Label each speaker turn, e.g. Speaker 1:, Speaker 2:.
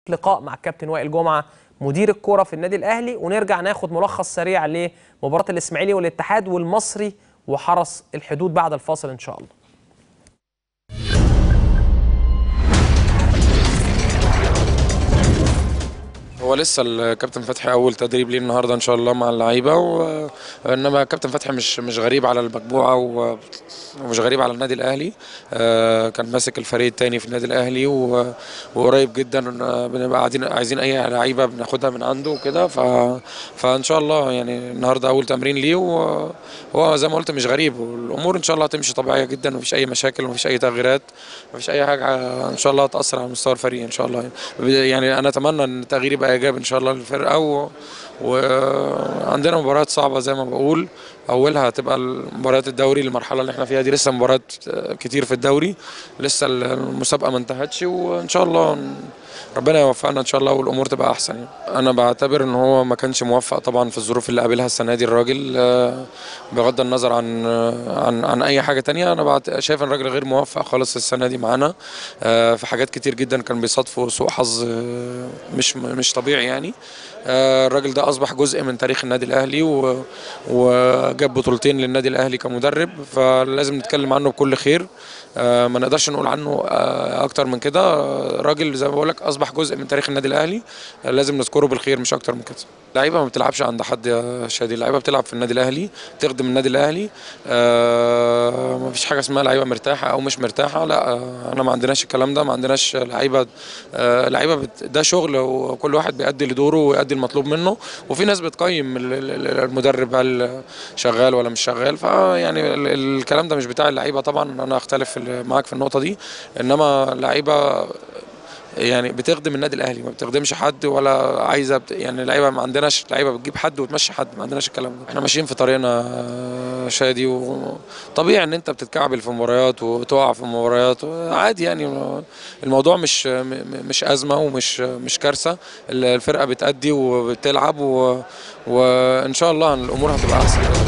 Speaker 1: لقاء مع الكابتن وائل جمعه مدير الكوره في النادي الاهلي ونرجع ناخد ملخص سريع لمباراه الاسماعيلي والاتحاد والمصري وحرس الحدود بعد الفاصل ان شاء الله
Speaker 2: هو لسه الكابتن فتحي اول تدريب ليه النهارده ان شاء الله مع اللعيبه و... انما كابتن فتحي مش مش غريب على المجموعه و... ومش غريب على النادي الاهلي آه كان ماسك الفريق الثاني في النادي الاهلي و... وقريب جدا بنبقى قاعدين عايزين اي لعيبه بناخدها من عنده وكده ف... فان شاء الله يعني النهارده اول تمرين ليه وهو زي ما قلت مش غريب والامور ان شاء الله هتمشي طبيعيه جدا ومفيش اي مشاكل ومفيش اي تغييرات مفيش اي حاجه ان شاء الله تاثر على مستوى الفريق ان شاء الله يعني انا اتمنى ان التغيير يبقى ايجابي ان شاء الله للفرقه و... وعندنا مباريات صعبه زي ما بقول اولها هتبقى مباريات الدوري المرحله اللي احنا فيها دي لسه مباريات كتير في الدوري لسه المسابقه ما انتهتش وان شاء الله ربنا يوفقنا ان شاء الله والامور تبقى احسن يعني. انا بعتبر ان هو ما كانش موفق طبعا في الظروف اللي قابلها السنه دي الراجل بغض النظر عن عن عن اي حاجه تانية انا شايف ان الراجل غير موفق خالص السنه دي معانا في حاجات كتير جدا كان بيصادفه سوء حظ مش مش طبيعي يعني الراجل ده اصبح جزء من تاريخ النادي الاهلي وجاب بطولتين للنادي الاهلي كمدرب فلازم نتكلم عنه بكل خير ما نقدرش نقول عنه اكتر من كده راجل زي ما بقول لك اصبح جزء من تاريخ النادي الاهلي لازم نذكره بالخير مش اكتر من كده اللعيبه ما بتلعبش عند حد يا شادي اللعيبه بتلعب في النادي الاهلي تخدم النادي الاهلي ما فيش حاجه اسمها لعيبه مرتاحه او مش مرتاحه لا انا ما عندناش الكلام ده ما عندناش لعيبه لعيبه ده شغل وكل واحد بيأدي لدوره ويأدي المطلوب منه وفي ناس بتقيم المدرب هل شغال ولا مش شغال فيعني الكلام ده مش بتاع اللعيبه طبعا انا اختلف معاك في النقطه دي انما لعيبه يعني بتخدم النادي الاهلي ما بتخدمش حد ولا عايزه بت... يعني لعيبه ما عندناش لعيبه بتجيب حد وتمشي حد ما عندناش الكلام ده احنا ماشيين في طريقنا شادي وطبيعي ان انت بتتكعبل في مباريات وتقع في مباريات عادي يعني الموضوع مش مش ازمه ومش مش كارثه الفرقه بتأدي وبتلعب و... وان شاء الله الامور هتبقى احسن